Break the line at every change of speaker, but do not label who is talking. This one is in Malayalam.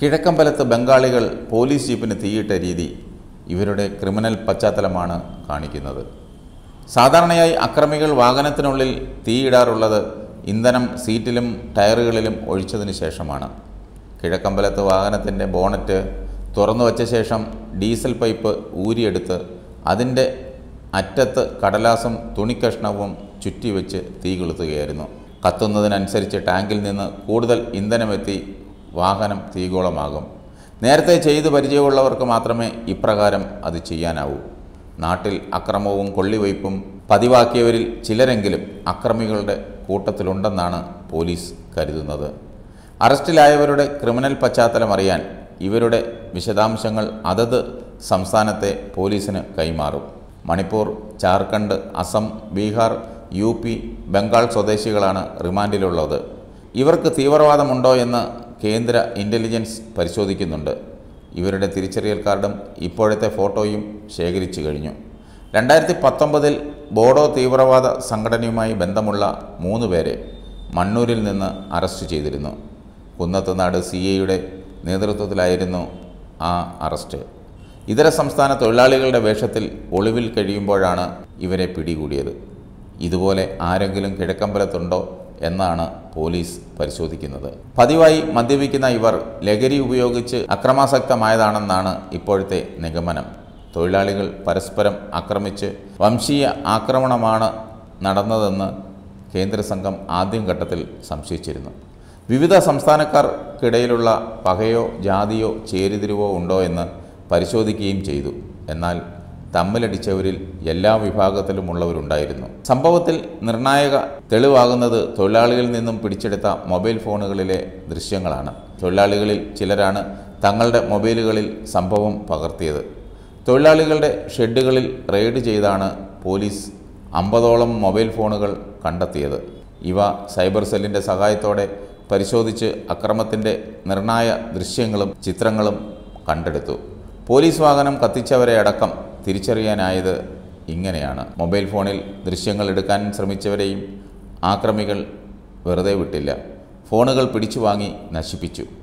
കിഴക്കമ്പലത്ത് ബംഗാളികൾ പോലീസ് ജീപ്പിന് തീയിട്ട രീതി ഇവരുടെ ക്രിമിനൽ പശ്ചാത്തലമാണ് കാണിക്കുന്നത് സാധാരണയായി അക്രമികൾ വാഹനത്തിനുള്ളിൽ തീയിടാറുള്ളത് ഇന്ധനം സീറ്റിലും ടയറുകളിലും ഒഴിച്ചതിന് ശേഷമാണ് കിഴക്കമ്പലത്ത് വാഹനത്തിൻ്റെ ബോണറ്റ് തുറന്നു വച്ച ശേഷം ഡീസൽ പൈപ്പ് ഊരിയെടുത്ത് അതിൻ്റെ അറ്റത്ത് കടലാസും തുണിക്കഷ്ണവും ചുറ്റിവെച്ച് തീ കൊളുത്തുകയായിരുന്നു കത്തുന്നതിനനുസരിച്ച് ടാങ്കിൽ നിന്ന് കൂടുതൽ ഇന്ധനമെത്തി വാഹനം തീഗോളമാകും നേരത്തെ ചെയ്ത് പരിചയമുള്ളവർക്ക് മാത്രമേ ഇപ്രകാരം അത് ചെയ്യാനാവൂ നാട്ടിൽ അക്രമവും കൊള്ളിവയ്പും പതിവാക്കിയവരിൽ ചിലരെങ്കിലും അക്രമികളുടെ കൂട്ടത്തിലുണ്ടെന്നാണ് പോലീസ് കരുതുന്നത് അറസ്റ്റിലായവരുടെ ക്രിമിനൽ പശ്ചാത്തലം അറിയാൻ ഇവരുടെ വിശദാംശങ്ങൾ അതത് സംസ്ഥാനത്തെ പോലീസിന് കൈമാറും മണിപ്പൂർ ജാർഖണ്ഡ് അസം ബീഹാർ യു പി ബംഗാൾ സ്വദേശികളാണ് റിമാൻഡിലുള്ളത് ഇവർക്ക് തീവ്രവാദമുണ്ടോ എന്ന് കേന്ദ്ര ഇൻ്റലിജൻസ് പരിശോധിക്കുന്നുണ്ട് ഇവരുടെ തിരിച്ചറിയൽ കാർഡും ഇപ്പോഴത്തെ ഫോട്ടോയും ശേഖരിച്ചു കഴിഞ്ഞു രണ്ടായിരത്തി പത്തൊമ്പതിൽ ബോഡോ തീവ്രവാദ സംഘടനയുമായി ബന്ധമുള്ള മൂന്ന് പേരെ മണ്ണൂരിൽ നിന്ന് അറസ്റ്റ് ചെയ്തിരുന്നു കുന്നത്തുനാട് സി എയുടെ നേതൃത്വത്തിലായിരുന്നു ആ അറസ്റ്റ് ഇതര സംസ്ഥാന തൊഴിലാളികളുടെ വേഷത്തിൽ ഒളിവിൽ കഴിയുമ്പോഴാണ് ഇവരെ പിടികൂടിയത് ഇതുപോലെ ആരെങ്കിലും കിഴക്കമ്പലത്തുണ്ടോ എന്നാണ് പോലീസ് പരിശോധിക്കുന്നത് പതിവായി മദ്യപിക്കുന്ന ഇവർ ലഹരി ഉപയോഗിച്ച് അക്രമാസക്തമായതാണെന്നാണ് ഇപ്പോഴത്തെ നിഗമനം തൊഴിലാളികൾ പരസ്പരം ആക്രമിച്ച് വംശീയ ആക്രമണമാണ് നടന്നതെന്ന് കേന്ദ്ര സംഘം ആദ്യം ഘട്ടത്തിൽ സംശയിച്ചിരുന്നു വിവിധ സംസ്ഥാനക്കാർക്കിടയിലുള്ള പകയോ ജാതിയോ ചേരിതിരിവോ ഉണ്ടോ എന്ന് പരിശോധിക്കുകയും ചെയ്തു എന്നാൽ തമ്മിലടിച്ചവരിൽ എല്ലാ വിഭാഗത്തിലുമുള്ളവരുണ്ടായിരുന്നു സംഭവത്തിൽ നിർണായക തെളിവാകുന്നത് തൊഴിലാളികളിൽ നിന്നും പിടിച്ചെടുത്ത മൊബൈൽ ഫോണുകളിലെ ദൃശ്യങ്ങളാണ് തൊഴിലാളികളിൽ ചിലരാണ് തങ്ങളുടെ മൊബൈലുകളിൽ സംഭവം പകർത്തിയത് തൊഴിലാളികളുടെ ഷെഡുകളിൽ റെയ്ഡ് ചെയ്താണ് പോലീസ് അമ്പതോളം മൊബൈൽ ഫോണുകൾ കണ്ടെത്തിയത് ഇവ സൈബർ സെല്ലിൻ്റെ സഹായത്തോടെ പരിശോധിച്ച് അക്രമത്തിൻ്റെ നിർണായ ദൃശ്യങ്ങളും ചിത്രങ്ങളും കണ്ടെടുത്തു പോലീസ് വാഹനം കത്തിച്ചവരെ അടക്കം തിരിച്ചറിയാനായത് ഇങ്ങനെയാണ് മൊബൈൽ ഫോണിൽ ദൃശ്യങ്ങൾ എടുക്കാൻ ശ്രമിച്ചവരെയും ആക്രമികൾ വെറുതെ വിട്ടില്ല ഫോണുകൾ പിടിച്ചു വാങ്ങി നശിപ്പിച്ചു